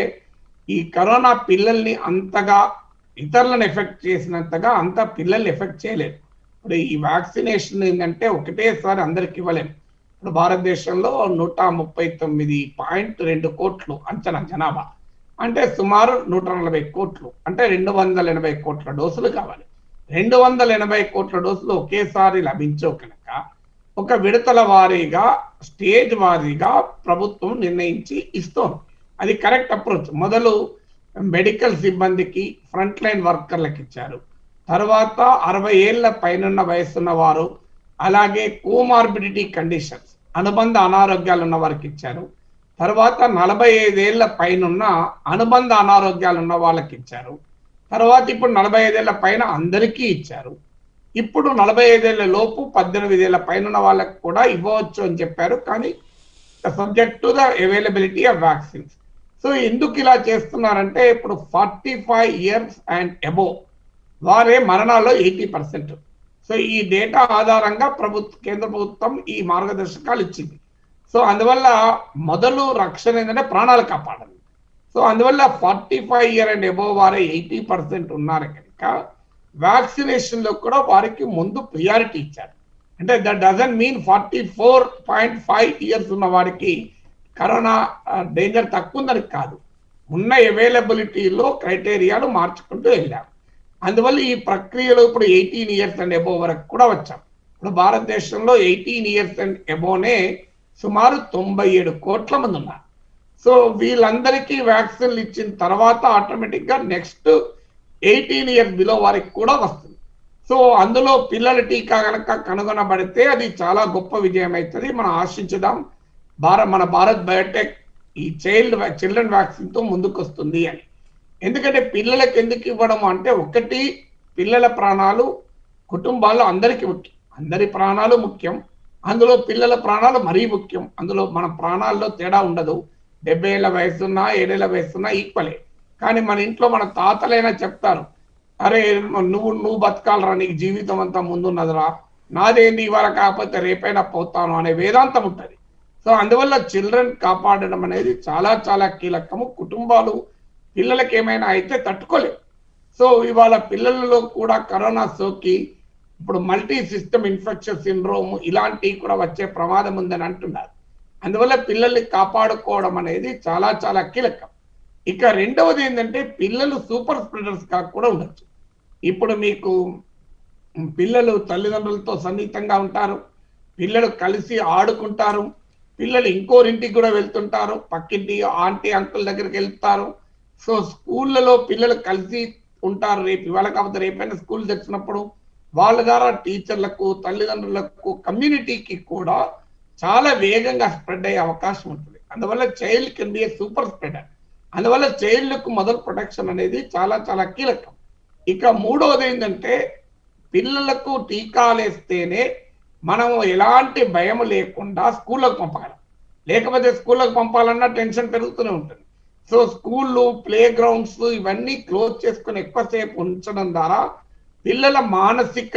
B: ఈ కరోనా పిల్లల్ని అంతగా ఇతరులను ఎఫెక్ట్ చేసినంతగా అంత పిల్లల్ని ఎఫెక్ట్ చేయలేదు ఇప్పుడు ఈ వ్యాక్సినేషన్ ఏంటంటే ఒకటేసారి అందరికి ఇవ్వలేము ఇప్పుడు భారతదేశంలో నూట ముప్పై తొమ్మిది పాయింట్ రెండు కోట్లు అంచనా జనాభా అంటే సుమారు నూట నలభై కోట్లు అంటే రెండు వందల ఎనభై కోట్ల డోసులు కావాలి రెండు వందల ఎనభై కోట్ల డోసులు ఒకేసారి లభించవు కనుక ఒక విడతల వారీగా స్టేజ్ వారీగా ప్రభుత్వం నిర్ణయించి ఇస్తోంది అది కరెక్ట్ అప్రోచ్ మొదలు మెడికల్ సిబ్బందికి ఫ్రంట్ లైన్ వర్కర్లకు ఇచ్చారు తర్వాత అరవై ఏళ్ల పైనున్న వయసున్న వారు అలాగే కోమార్బిడిటీ కండిషన్స్ అనుబంధ అనారోగ్యాలు ఉన్న వారికి ఇచ్చారు తర్వాత నలభై ఐదేళ్ల పైనున్న అనుబంధ అనారోగ్యాలు ఉన్న వాళ్ళకి ఇచ్చారు తర్వాత ఇప్పుడు నలభై ఐదేళ్ల పైన అందరికీ ఇచ్చారు ఇప్పుడు నలభై ఐదేళ్ల లోపు పద్దెనిమిది ఏళ్ల పైన వాళ్ళకి కూడా ఇవ్వవచ్చు అని చెప్పారు కానీ subject to the availability of vaccines so ఎందుకు ఇలా చేస్తున్నారంటే ఇప్పుడు forty five years and above వారే మరణాల్లో ఎయిటీ పర్సెంట్ సో ఈ డేటా ఆధారంగా ప్రభుత్వ కేంద్ర ప్రభుత్వం ఈ మార్గదర్శకాలు ఇచ్చింది సో అందువల్ల మొదలు రక్షణ ఏంటంటే ప్రాణాలు కాపాడాలి సో అందువల్ల forty five year and above వారే ఎయిటీ పర్సెంట్ ఉన్నారు కనుక వ్యాక్సినేషన్ లో కూడా వారికి ముందు ప్రియారిటీ ఇచ్చారు అంటే that doesn't mean forty four point five years ఉన్న వారికి కరోనా డేంజర్ తక్కువ ఉందని కాదు ఉన్న అవైలబిలిటీలో క్రైటీరియాలు మార్చుకుంటూ వెళ్ళాం అందువల్ల ఈ ప్రక్రియలో ఇప్పుడు ఎయిటీన్ ఇయర్స్ అండ్ ఎబో వరకు కూడా వచ్చాం ఇప్పుడు భారతదేశంలో ఎయిటీన్ ఇయర్స్ అండ్ ఎబోనే సుమారు తొంభై ఏడు కోట్ల మంది ఉన్నారు సో వీళ్ళందరికీ వ్యాక్సిన్లు ఇచ్చిన తర్వాత ఆటోమేటిక్ గా నెక్స్ట్ ఎయిటీన్ ఇయర్స్ బిలో వారికి కూడా వస్తుంది సో అందులో పిల్లల టీకా కనుక కనుగొనబడితే అది చాలా గొప్ప విజయం అవుతుంది మనం ఆశించుదాం భారత్ మన భారత్ బయోటెక్ ఈ చైల్డ్ చిల్డ్రన్ వ్యాక్సిన్ తో ముందుకు వస్తుంది అని ఎందుకంటే పిల్లలకు ఎందుకు ఇవ్వడం అంటే ఒకటి పిల్లల ప్రాణాలు కుటుంబాల్లో అందరికీ ముఖ్యం అందరి ప్రాణాలు ముఖ్యం అందులో పిల్లల ప్రాణాలు మరీ ముఖ్యం అందులో మన ప్రాణాల్లో తేడా ఉండదు డెబ్బై ఏళ్ళ వయసున్నా ఏడేళ్ల వయసున్నా ఈక్వలే కానీ మన ఇంట్లో మన తాతలైనా చెప్తారు అరే నువ్వు నువ్వు బతకాలరా నీకు జీవితం అంతా ముందున్నదిరా నాదేంది ఇవాళ కాకపోతే రేపైనా పోతాను అనే వేదాంతం ఉంటుంది సో అందువల్ల చిల్డ్రన్ కాపాడడం అనేది చాలా చాలా కీలకము కుటుంబాలు పిల్లలకి ఏమైనా అయితే తట్టుకోలేవు సో ఇవాళ పిల్లలలో కూడా కరోనా సోకి ఇప్పుడు మల్టీ సిస్టమ్ ఇన్ఫెక్షన్ సిండ్రోమ్ ఇలాంటివి కూడా వచ్చే ప్రమాదం ఉందని అంటున్నారు అందువల్ల పిల్లల్ని కాపాడుకోవడం అనేది చాలా చాలా కీలకం ఇక రెండవది ఏంటంటే పిల్లలు సూపర్ స్ప్రెడర్స్ గా కూడా ఉండొచ్చు ఇప్పుడు మీకు పిల్లలు తల్లిదండ్రులతో సన్నిహితంగా ఉంటారు పిల్లలు కలిసి ఆడుకుంటారు పిల్లలు ఇంకోరింటికి కూడా వెళ్తుంటారు పక్కింటి ఆంటీ అంకుల్ దగ్గరికి వెళ్తారు సో స్కూళ్ళలో పిల్లలు కలిసి ఉంటారు రేపు ఇవాళ కాకపోతే రేపైనా స్కూల్ తెచ్చినప్పుడు వాళ్ళ ద్వారా టీచర్లకు తల్లిదండ్రులకు కమ్యూనిటీకి కూడా చాలా వేగంగా స్ప్రెడ్ అయ్యే అవకాశం ఉంటుంది అందువల్ల child can be a super spreader అందువల్ల చైల్డ్కు మొదలు ప్రొటెక్షన్ అనేది చాలా చాలా కీలకం ఇక మూడవది ఏంటంటే పిల్లలకు టీకాలు వేస్తేనే మనం ఎలాంటి భయం లేకుండా స్కూళ్ళకు పంపగలం లేకపోతే స్కూళ్ళకు పంపాలన్నా టెన్షన్ పెరుగుతూనే ఉంటుంది సో స్కూళ్ళు ప్లే గ్రౌండ్స్ ఇవన్నీ క్లోజ్ చేసుకుని ఎక్కువసేపు ఉంచడం ద్వారా పిల్లల మానసిక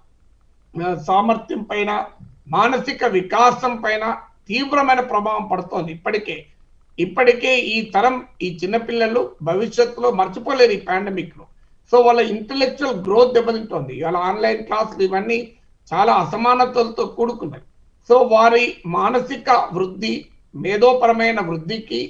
B: ఆ, సామర్థ్యం పైన మానసిక వికాసం పైన తీవ్రమైన ప్రభావం పడుతోంది ఇప్పటికే ఇప్పటికే ఈ తరం ఈ చిన్నపిల్లలు భవిష్యత్తులో మర్చిపోలేరు ఈ పాండమిక్ లో సో వాళ్ళ ఇంటలెక్చువల్ గ్రోత్ దెబ్బతింటోంది ఇవాళ ఆన్లైన్ క్లాసులు ఇవన్నీ చాలా అసమానతలతో కూడుకున్నాయి సో వారి మానసిక వృద్ధి మేధోపరమైన వృద్ధికి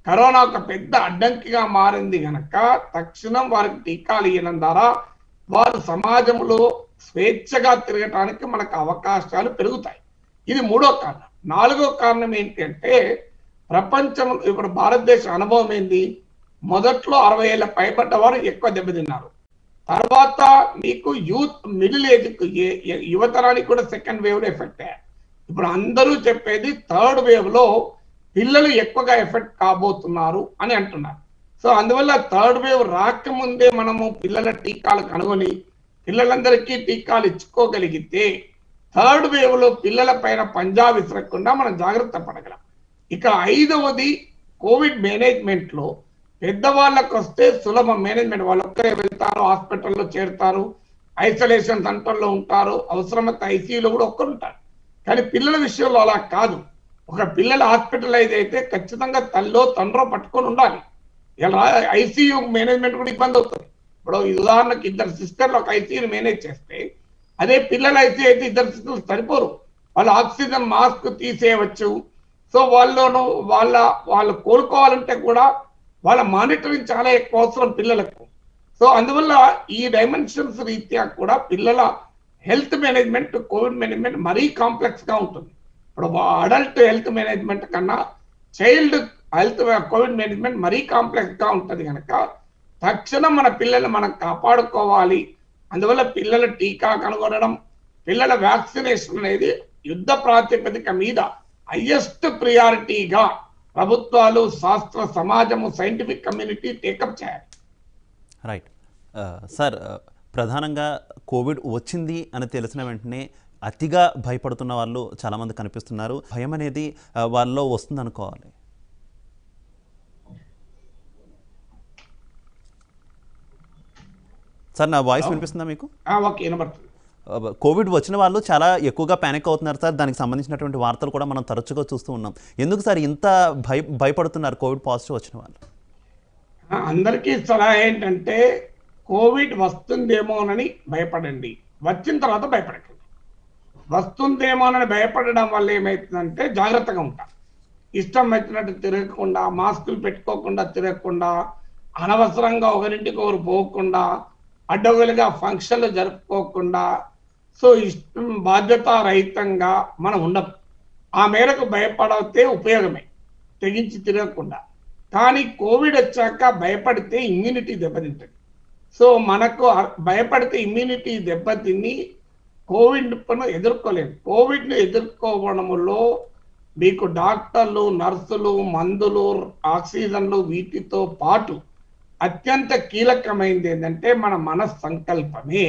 B: కరోనా ఒక పెద్ద అడ్డంకిగా మారింది గనక తక్షణం వారికి టీకాలు ఇవ్వడం ద్వారా వారు సమాజంలో స్వేచ్ఛగా తిరగటానికి మనకు అవకాశాలు పెరుగుతాయి ఇది మూడో కారణం నాలుగో కారణం ఏంటంటే ప్రపంచం ఇప్పుడు భారతదేశ అనుభవం ఏంది మొదట్లో అరవై ఏళ్ళ పైబడ్డ వారు ఎక్కువ దెబ్బతిన్నారు తర్వాత మీకు యూత్ మిడిల్ ఏజ్ యువతరానికి కూడా సెకండ్ వేవ్ లో ఎఫెక్ట్ అయ్యారు ఇప్పుడు అందరూ చెప్పేది థర్డ్ వేవ్ లో పిల్లలు ఎక్కువగా ఎఫెక్ట్ కాబోతున్నారు అని అంటున్నారు సో అందువల్ల థర్డ్ వేవ్ రాకముందే మనము పిల్లల టీకాలు కనుగొని పిల్లలందరికీ టీకాలు ఇచ్చుకోగలిగితే థర్డ్ వేవ్ లో పిల్లల పైన పంజా విసరకుండా మనం జాగ్రత్త పడగలం ఇక ఐదవది కోవిడ్ మేనేజ్మెంట్ లో పెద్దవాళ్ళకు వస్తే సులభ మేనేజ్మెంట్ వాళ్ళు ఒక్కరే వెళ్తారు హాస్పిటల్లో చేరుతారు ఐసోలేషన్ సెంటర్లో ఉంటారు అవసరమైతే ఐసీయూలో కూడా ఒక్కరు ఉంటారు కానీ పిల్లల విషయంలో అలా కాదు ఒక పిల్లల హాస్పిటలైజ్ అయితే ఖచ్చితంగా తల్లో తండ్రో పట్టుకొని ఉండాలి ఇలా ఐసీయూ మేనేజ్మెంట్ కూడా ఇబ్బంది అవుతుంది ఇప్పుడు ఈ ఉదాహరణకు ఇద్దరు సిస్టర్లు ఒక ఐసీయూని మేనేజ్ చేస్తే అదే పిల్లల ఐసీ అయితే ఇద్దరు సిస్టర్లు సరిపోరు వాళ్ళు ఆక్సిజన్ మాస్క్ తీసేయవచ్చు సో వాళ్ళను వాళ్ళ వాళ్ళు కోలుకోవాలంటే కూడా వాళ్ళ మానిటరింగ్ చాలా ఎక్కువ అవసరం పిల్లలకు సో అందువల్ల ఈ డైమెన్షన్స్ రీత్యా కూడా పిల్లల హెల్త్ మేనేజ్మెంట్ కోవిడ్ మేనేజ్మెంట్ మరీ కాంప్లెక్స్ గా ఉంటుంది ఇప్పుడు అడల్ట్ హెల్త్ మేనేజ్మెంట్ కన్నా చైల్డ్ హెల్త్ కోవిడ్ మేనేజ్మెంట్ మరీ కాంప్లెక్స్ గా ఉంటుంది కనుక తక్షణం మన పిల్లల్ని మనం కాపాడుకోవాలి అందువల్ల పిల్లల టీకా కనుగొనడం పిల్లల వ్యాక్సినేషన్ అనేది యుద్ధ ప్రాతిపదిక మీద హయ్యెస్ట్ ప్రియారిటీగా ప్రభుత్వాలు శాస్త్ర సమాజము సైంటిఫిక్ కమ్యూనిటీ టేకప్ చేయాలి
A: రైట్ సార్ ప్రధానంగా కోవిడ్ వచ్చింది అని తెలిసిన వెంటనే అతిగా భయపడుతున్న వాళ్ళు చాలామంది కనిపిస్తున్నారు భయం అనేది ఆ, వాళ్ళలో వస్తుంది అనుకోవాలి సార్ నా వాయిస్ వినిపిస్తుందా మీకు
B: ఆ, ఓకే వినబడుతుంది
A: ఆ, కోవిడ్ వచ్చిన వాళ్ళు చాలా ఎక్కువగా ప్యానిక్ అవుతున్నారు సార్ దానికి సంబంధించినటువంటి వార్తలు కూడా మనం తరచుగా చూస్తూ ఉన్నాం ఎందుకు సార్ ఇంత భయ భయపడుతున్నారు కోవిడ్ పాజిటివ్ వచ్చిన వాళ్ళు
B: ఆ, అందరికీ సలహా ఏంటంటే కోవిడ్ వస్తుందేమోనని భయపడండి వచ్చిన తర్వాత భయపడకండి వస్తుందేమోనని భయపడడం వల్ల ఏమవుతుందంటే జాగ్రత్తగా ఉంటాం ఇష్టం వచ్చినట్టు తిరగకుండా మాస్కులు పెట్టుకోకుండా తిరగకుండా అనవసరంగా ఒకరింటికి ఒకరు పోకుండా అడ్డగోలుగా ఫంక్షన్లు జరుపుకోకుండా సో ఇష్టం బాధ్యత రహితంగా మనం ఉండం ఆ మేరకు భయపడితే ఉపయోగమే తెగించి తిరగకుండా కానీ కోవిడ్ వచ్చాక భయపడితే ఇమ్యూనిటీ దెబ్బతింటుంది సో మనకు అ- భయపడితే ఇమ్యూనిటీ దెబ్బతిని కోవిడ్ ను ఎదుర్కోలేము కోవిడ్ ను ఎదుర్కోవడంలో మీకు డాక్టర్లు నర్సులు మందులు ఆక్సిజన్లు వీటితో పాటు అత్యంత కీలకమైనది ఏంటంటే మన మన సంకల్పమే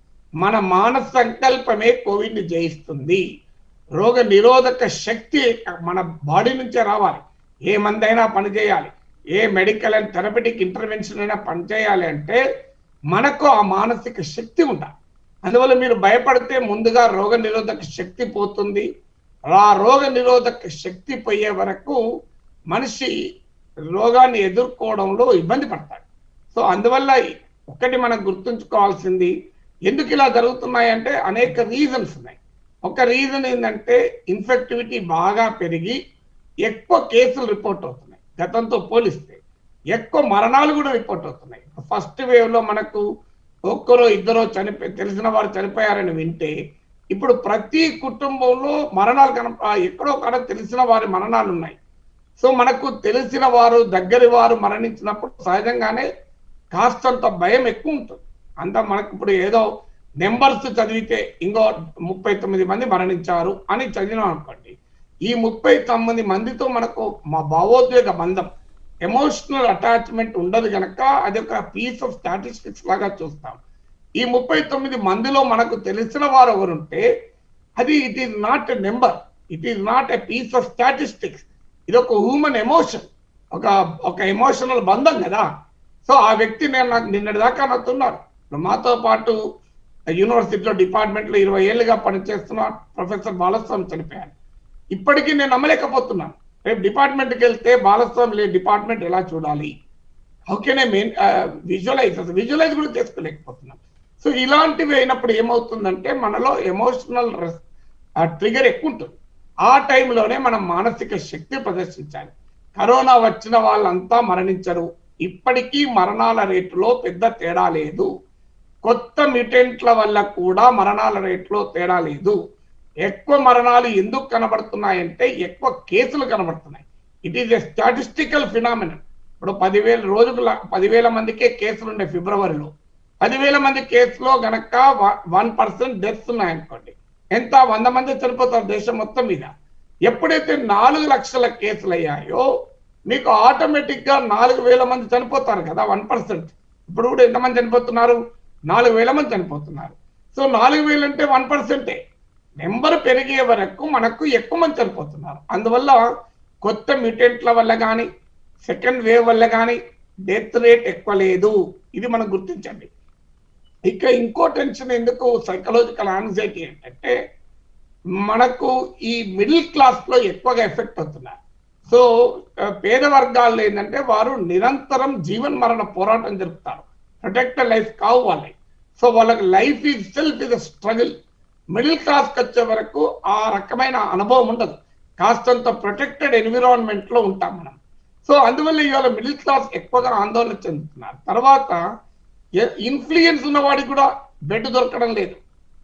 B: మన మానస సంకల్పమే కోవిడ్ ని జయిస్తుంది రోగ నిరోధక శక్తి మన బాడీ నుంచే రావాలి ఏ మందైనా పనిచేయాలి ఏ మెడికల్ అండ్ థెరపటిక్ ఇంటర్వెన్షన్ అయినా పనిచేయాలి అంటే మనకు ఆ మానసిక శక్తి ఉండాలి అందువల్ల మీరు భయపడితే ముందుగా రోగ నిరోధక శక్తి పోతుంది ఆ రోగ నిరోధక శక్తి పోయే వరకు మనిషి రోగాన్ని ఎదుర్కోవడంలో ఇబ్బంది పడతాడు సో అందువల్ల ఒకటి మనం గుర్తుంచుకోవాల్సింది ఎందుకు ఇలా జరుగుతున్నాయంటే అనేక రీజన్స్ ఉన్నాయి ఒక రీజన్ ఏంటంటే ఇన్ఫెక్టివిటీ బాగా పెరిగి ఎక్కువ కేసులు రిపోర్ట్ అవుతున్నాయి గతంతో పోలిస్తే ఎక్కువ మరణాలు కూడా రిపోర్ట్ అవుతున్నాయి ఫస్ట్ వేవ్ లో మనకు ఒక్కరో ఇద్దరో చనిపోయి తెలిసిన వారు చనిపోయారని వింటే ఇప్పుడు ప్రతి కుటుంబంలో మరణాలు కన ఆ ఎక్కడో కాడ తెలిసిన వారి మరణాలు ఉన్నాయి సో మనకు తెలిసిన వారు దగ్గరి వారు మరణించినప్పుడు సహజంగానే కాస్తంత భయం ఎక్కువ ఉంటుంది అంత మనకు ఇప్పుడు ఏదో నెంబర్స్ చదివితే ఇంకో ముప్పై తొమ్మిది మంది మరణించారు అని చదివినాం అనుకోండి ఈ ముప్పై తొమ్మిది మందితో మనకు మా భావోద్వేగ బంధం ఎమోషనల్ అటాచ్మెంట్ ఉండదు గనక అది ఒక పీస్ ఆఫ్ స్టాటిస్టిక్స్ లాగా చూస్తాం ఈ ముప్పై తొమ్మిది మందిలో మనకు తెలిసిన వారు ఎవరుంటే అది it is not a number it is not a piece of statistics ఇది ఒక హ్యూమన్ ఎమోషన్ ఒక ఒక ఎమోషనల్ బంధం కదా సో ఆ వ్యక్తి నేను నాకు నిన్నటి దాకా నాతున్నారు ఇప్పుడు మాతో పాటు యూనివర్సిటీలో డిపార్ట్మెంట్లో ఇరవై ఏళ్ళుగా పనిచేస్తున్న ప్రొఫెసర్ బాలస్వామి చనిపోయారు ఇప్పటికీ నేను నమ్మలేకపోతున్నాను రేపు డిపార్ట్మెంట్కి వెళ్తే బాలస్వామి లే డిపార్ట్మెంట్ ఎలా చూడాలి how can I main visualize అసలు విజువలైజ్ కూడా చేసుకోలేకపోతున్నాం సో ఇలాంటివి అయినప్పుడు ఏమవుతుందంటే మనలో ఎమోషనల్ ట్రిగర్ ఎక్కువ ఉంటుంది ఆ టైంలోనే మనం మానసిక శక్తి ప్రదర్శించాలి కరోనా వచ్చిన వాళ్ళంతా మరణించరు ఇప్పటికీ మరణాల రేటులో పెద్ద తేడా లేదు కొత్త మ్యూటెంట్ల వల్ల కూడా మరణాల రేట్లో తేడా లేదు ఎక్కువ మరణాలు ఎందుకు కనబడుతున్నాయంటే ఎక్కువ కేసులు కనబడుతున్నాయి it is a statistical phenomenal ఇప్పుడు పదివేల రోజుకు ల- పదివేల మందికే కేసులు ఉండే ఫిబ్రవరిలో పదివేల మంది కేసులో గనక వన్ పర్సెంట్ డెత్స్ ఉన్నాయనుకోండి ఎంత వంద మంది చనిపోతారు దేశం మొత్తం మీద ఎప్పుడైతే నాలుగు లక్షల కేసులు అయ్యాయో మీకు ఆటోమేటిక్ గా నాలుగు వేల మంది చనిపోతారు కదా వన్ పర్సెంట్ ఇప్పుడు కూడా ఎంతమంది చనిపోతున్నారు నాలుగు వేల మంది చనిపోతున్నారు సో నాలుగు వేలు అంటే వన్ పర్సెంటే నెంబర్ పెరిగే వరకు మనకు ఎక్కువ మంది చనిపోతున్నారు అందువల్ల కొత్త మ్యూటెంట్ల వల్ల కానీ సెకండ్ వేవ్ వల్ల కానీ డెత్ రేట్ ఎక్కువ లేదు ఇది మనం గుర్తించండి ఇక ఇంకో టెన్షన్ ఎందుకు సైకలాజికల్ ఆన్సైటీ ఏంటంటే మనకు ఈ మిడిల్ క్లాస్ లో ఎక్కువగా ఎఫెక్ట్ అవుతున్నారు సో ఆ, పేద వర్గాల్లో ఏంటంటే వారు నిరంతరం జీవన్ మరణ పోరాటం జరుపుతారు ప్రొటెక్ట్ లైఫ్ కావు వాళ్ళకి సో వాళ్ళకి life is self is struggle middle క్లాస్కి వచ్చే వరకు ఆ రకమైన అనుభవం ఉండదు కాస్తంత ప్రొటెక్టెడ్ ఎన్విరాన్మెంట్ లో ఉంటాం మనం సో అందువల్ల ఇవాళ మిడిల్ క్లాస్ ఎక్కువగా ఆందోళన చెందుతున్నారు తర్వాత ఇన్ఫ్లుయెన్స్ ఉన్న వాడికి కూడా బెడ్ దొరకడం లేదు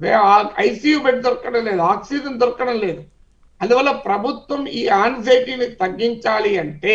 B: ఐసీయూ బెడ్ దొరకడం లేదు ఆక్సిజన్ దొరకడం లేదు అందువల్ల ప్రభుత్వం ఈ ఆన్సైటీని తగ్గించాలి అంటే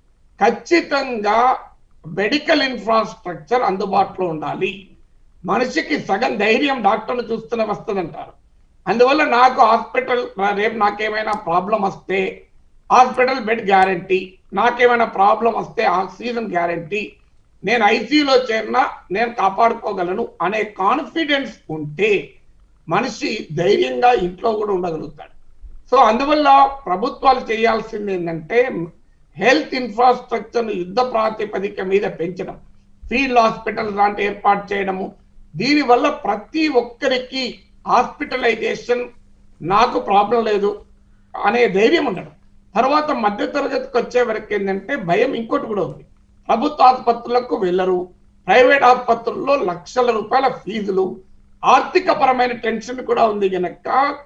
B: ఖచ్చితంగా మెడికల్ ఇన్ఫ్రాస్ట్రక్చర్ అందుబాటులో ఉండాలి మనిషికి సగం ధైర్యం డాక్టర్లు చూస్తూనే వస్తుందంటారు అందువల్ల నాకు హాస్పిటల్ రేపు నాకేమైనా ప్రాబ్లం వస్తే హాస్పిటల్ బెడ్ గ్యారంటీ నాకేమైనా ప్రాబ్లం వస్తే ఆక్సిజన్ గ్యారంటీ నేను ఐసీయూలో చేరినా నేను కాపాడుకోగలను అనే కాన్ఫిడెన్స్ ఉంటే మనిషి ధైర్యంగా ఇంట్లో కూడా ఉండగలుగుతాడు సో అందువల్ల ప్రభుత్వాలు చేయాల్సింది ఏంటంటే హెల్త్ ఇన్ఫ్రాస్ట్రక్చర్ యుద్ధ ప్రాతిపదిక మీద పెంచడం ఫీల్డ్ హాస్పిటల్ లాంటి ఏర్పాటు చేయడము దీనివల్ల ప్రతి ఒక్కరికి హాస్పిటలైజేషన్ నాకు ప్రాబ్లం లేదు అనే ధైర్యం ఉండడం తర్వాత మధ్య తరగతికి వచ్చే వరకు ఏంటంటే భయం ఇంకోటి కూడా ఉంది ప్రభుత్వ ఆసుపత్రులకు వెళ్ళరు ప్రైవేట్ ఆసుపత్రుల్లో లక్షల రూపాయల ఫీజులు ఆర్థిక పరమైన టెన్షన్ కూడా ఉంది గనక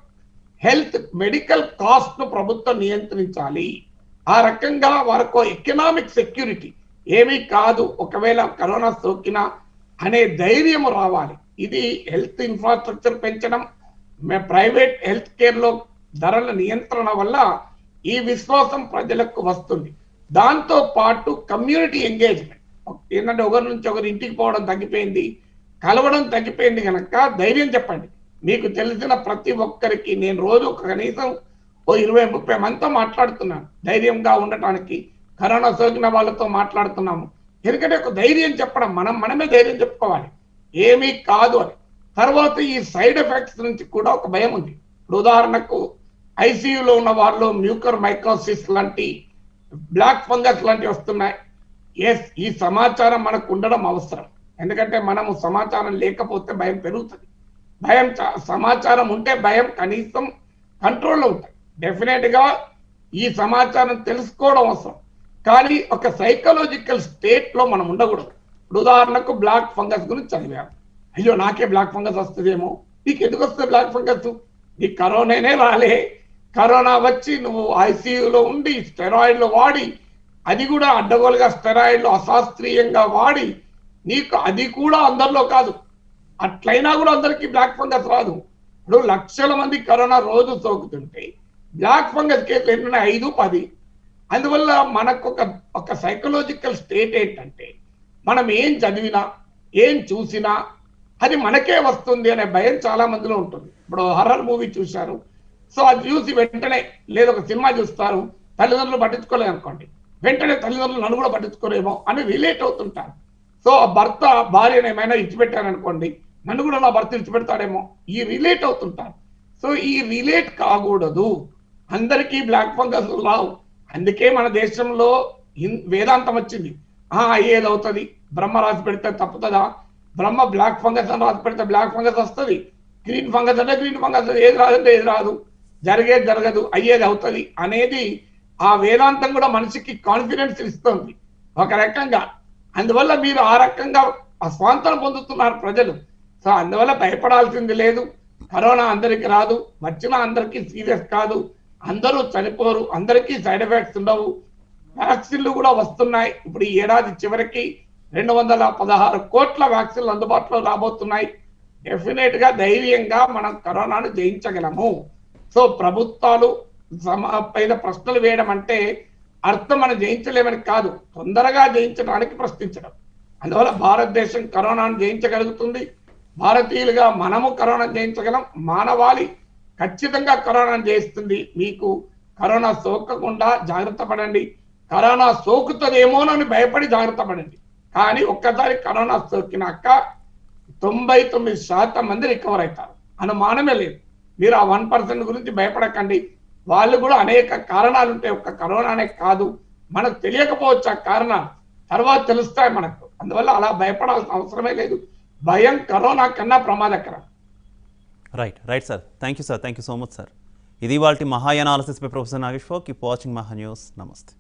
B: హెల్త్ మెడికల్ కాస్ట్ ను ప్రభుత్వం నియంత్రించాలి ఆ రకంగా వారికి ఎకనామిక్ సెక్యూరిటీ ఏమీ కాదు ఒకవేళ కరోనా సోకినా అనే ధైర్యం రావాలి ఇది హెల్త్ ఇన్ఫ్రాస్ట్రక్చర్ పెంచడం ప్రైవేట్ హెల్త్ కేర్ లో ధరల నియంత్రణ వల్ల ఈ విశ్వాసం ప్రజలకు వస్తుంది దాంతో పాటు కమ్యూనిటీ ఎంగేజ్మెంట్ ఏంటంటే ఒకరి నుంచి ఒకరి ఇంటికి పోవడం తగ్గిపోయింది కలవడం తగ్గిపోయింది కనుక ధైర్యం చెప్పండి మీకు తెలిసిన ప్రతి ఒక్కరికి నేను రోజు ఒక కనీసం ఓ ఇరవై ముప్పై మందితో మాట్లాడుతున్నాను ధైర్యంగా ఉండటానికి కరోనా సోకిన వాళ్ళతో మాట్లాడుతున్నాము ఎందుకంటే ఒక ధైర్యం చెప్పడం మనం మనమే ధైర్యం చెప్పుకోవాలి ఏమీ కాదు అని తర్వాత ఈ సైడ్ ఎఫెక్ట్స్ నుంచి కూడా ఒక భయం ఉంది ఇప్పుడు ఉదాహరణకు ఐసీయూలో ఉన్న వాళ్ళు మ్యూకర్ మైక్రోసిస్ లాంటి బ్లాక్ ఫంగస్ లాంటివి వస్తున్నాయి ఎస్ ఈ సమాచారం మనకు ఉండడం అవసరం ఎందుకంటే మనము సమాచారం లేకపోతే భయం పెరుగుతుంది భయం చ- సమాచారం ఉంటే భయం కనీసం కంట్రోల్లో ఉంటుంది డెఫినెట్ గా ఈ సమాచారం తెలుసుకోవడం అవసరం కానీ ఒక సైకలాజికల్ స్టేట్ లో మనం ఉండకూడదు ఇప్పుడు ఉదాహరణకు బ్లాక్ ఫంగస్ గురించి చదివాము అయ్యో నాకే బ్లాక్ ఫంగస్ వస్తుందేమో నీకు ఎందుకు వస్తుంది బ్లాక్ ఫంగస్ నీ కరోనానే రాలే కరోనా వచ్చి నువ్వు ఐసీయూలో ఉండి స్టెరాయిడ్లు వాడి అది కూడా అడ్డగోలుగా స్టెరాయిడ్లు అశాస్త్రీయంగా వాడి నీకు అది కూడా అందరిలో కాదు అట్లయినా కూడా అందరికీ బ్లాక్ ఫంగస్ రాదు ఇప్పుడు లక్షల మంది కరోనా రోజు సోకుతుంటే బ్లాక్ ఫంగస్ కేసులు ఎన్నున్నాయి ఐదు పది అందువల్ల మనకు ఒక ఒక సైకలాజికల్ స్టేట్ ఏంటంటే మనం ఏం చదివినా ఏం చూసినా అది మనకే వస్తుంది అనే భయం చాలా మందిలో ఉంటుంది ఇప్పుడు హర్రర్ మూవీ చూశారు సో అది చూసి వెంటనే లేదా ఒక సినిమా చూస్తారు తల్లిదండ్రులు పట్టించుకోలేదు అనుకోండి వెంటనే తల్లిదండ్రులు నన్ను కూడా పట్టించుకోరేమో అని రిలేట్ అవుతుంటారు సో ఆ భర్త భార్యను ఏమైనా ఇచ్చిపెట్టాను అనుకోండి నన్ను కూడా నా భర్త ఇచ్చిపెడతాడేమో ఈ రిలేట్ అవుతుంటారు సో ఈ రిలేట్ కాకూడదు అందరికీ బ్లాక్ ఫంగస్ రావు అందుకే మన దేశంలో హిన్- వేదాంతం వచ్చింది ఆ అయ్యేది అవుతుంది బ్రహ్మ రాసి పెడితే తప్పుతుందా బ్రహ్మ బ్లాక్ ఫంగస్ అని రాసి పెడితే బ్లాక్ ఫంగస్ వస్తుంది గ్రీన్ ఫంగస్ అంటే గ్రీన్ ఫంగస్ ఏది రాదంటే ఏది రాదు జరిగేది జరగదు అయ్యేది అవుతుంది అనేది ఆ వేదాంతం కూడా మనిషికి కాన్ఫిడెన్స్ ఇస్తుంది ఒక రకంగా అందువల్ల మీరు ఆ రకంగా స్వాంతన పొందుతున్నారు ప్రజలు సో అందువల్ల భయపడాల్సింది లేదు కరోనా అందరికి రాదు వచ్చినా అందరికీ సీరియస్ కాదు అందరూ చనిపోరు అందరికీ సైడ్ ఎఫెక్ట్స్ ఉండవు వ్యాక్సిన్లు కూడా వస్తున్నాయి ఇప్పుడు ఈ ఏడాది చివరికి రెండు వందల పదహారు కోట్ల వ్యాక్సిన్లు అందుబాటులో రాబోతున్నాయి డెఫినెట్ గా ధైర్యంగా మనం కరోనాను జయించగలము సో ప్రభుత్వాలు సమ పైన ప్రశ్నలు వేయడం అంటే అర్థం మనం జయించలేమని కాదు తొందరగా జయించడానికి ప్రశ్నించడం అందువల్ల భారతదేశం కరోనాను జయించగలుగుతుంది భారతీయులుగా మనము కరోనా జయించగలం మానవాళి ఖచ్చితంగా కరోనాను జయిస్తుంది మీకు కరోనా సోకకుండా జాగ్రత్త పడండి కరోనా సోకుతుందేమోనని భయపడి జాగ్రత్త పడండి కానీ ఒక్కసారి కరోనా సోకినాక తొంభై తొమ్మిది శాతం మంది రికవర్ అవుతారు అనుమానమే లేదు మీరు ఆ వన్ పర్సెంట్ గురించి భయపడకండి వాళ్ళు కూడా అనేక కారణాలు ఉంటాయి ఒక్క కరోనానే కాదు మనకు తెలియకపోవచ్చు ఆ కారణాలు తర్వాత తెలుస్తాయి మనకు అందువల్ల అలా భయపడాల్సిన అవసరమే లేదు భయం కరోనా కన్నా ప్రమాదకరం
A: right right sir thank you sir thank you so much sir ఇది వాళ్ళ Maha analysis by professor Nageshwar keep watching Maha news నమస్తే